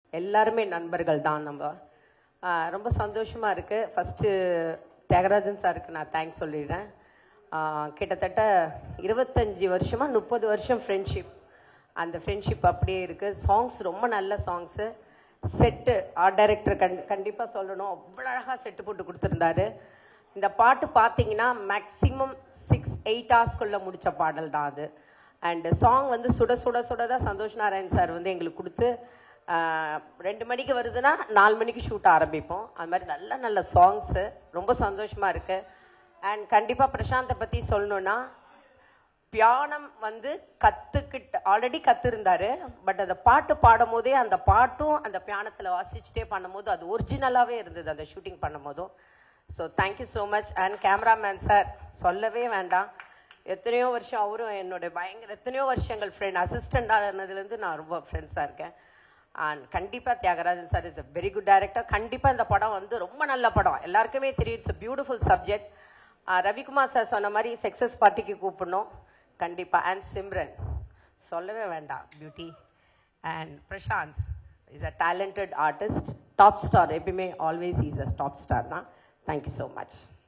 எல்லாருமே நண்பர்கள் தான் நம்ம ஆஹ் ரொம்ப சந்தோஷமா இருக்கு ஃபர்ஸ்ட் தியாகராஜன் சாருக்கு நான் தேங்க்ஸ் சொல்லிடுறேன் ஆஹ் கிட்டத்தட்ட இருபத்தஞ்சி வருஷமா முப்பது வருஷம் ஃப்ரெண்ட்ஷிப் அந்த ஃப்ரெண்ட்ஷிப் அப்படியே இருக்கு சாங்ஸ் ரொம்ப நல்ல சாங்ஸு செட்டு ஆர்ட் டைரக்டர் கண் கண்டிப்பாக சொல்லணும் அவ்வளோ அழகாக செட்டு போட்டு கொடுத்துருந்தாரு இந்த பாட்டு பார்த்தீங்கன்னா மேக்ஸிமம் சிக்ஸ் எயிட் ஹவர்ஸ்க்குள்ளே முடிச்ச பாடல் தான் அது அண்ட் சாங் வந்து சுட சுட சுட தான் சந்தோஷ் நாராயண் சார் வந்து எங்களுக்கு கொடுத்து ஆஹ், ரெண்டு மணிக்கு வருதுன்னா நாலு மணிக்கு ஷூட் ஆரம்பிப்போம் அது மாதிரி நல்ல நல்ல சாங்ஸு ரொம்ப சந்தோஷமா இருக்கு அண்ட் கண்டிப்பாக பிரசாந்தை பற்றி சொல்லணும்னா பியானம் வந்து கத்துக்கிட்டு ஆல்ரெடி கத்திருந்தாரு பட் அந்த பாட்டு பாடும் போதே அந்த பாட்டும் அந்த பியானத்துல வாசிச்சுட்டே பண்ணும்போது அது ஒரிஜினலாவே இருந்தது அந்த ஷூட்டிங் பண்ணும் போதும் so thank you so much and cameraman sir சொல்லவே வேண்டாம் எத்தனையோ வருஷம் அவரும் என்னோட பயங்கர எத்தனையோ வருஷங்கள் ஃப்ரெண்ட் அசிஸ்டண்ட் ஆனதுலேருந்து நான் ரொம்ப ஃப்ரெண்ட்ஸாக இருக்கேன் அண்ட் கண்டிப்பாக Thiagarajan sir is a very good director கண்டிப்பாக இந்த படம் வந்து ரொம்ப நல்ல படம் எல்லாருக்குமே தெரியும் it's beautiful subject Ravikumar sir சொன்ன மாதிரி சக்ஸஸ் பார்ட்டிக்கு கூப்பிடணும் கண்டிப்பாக அண்ட் சிம்ரன் சொல்லவே வேண்டாம் beauty and Prashanth is a talented artist top star எப்பயுமே always is a top star தான் தேங்க்யூ ஸோ மச்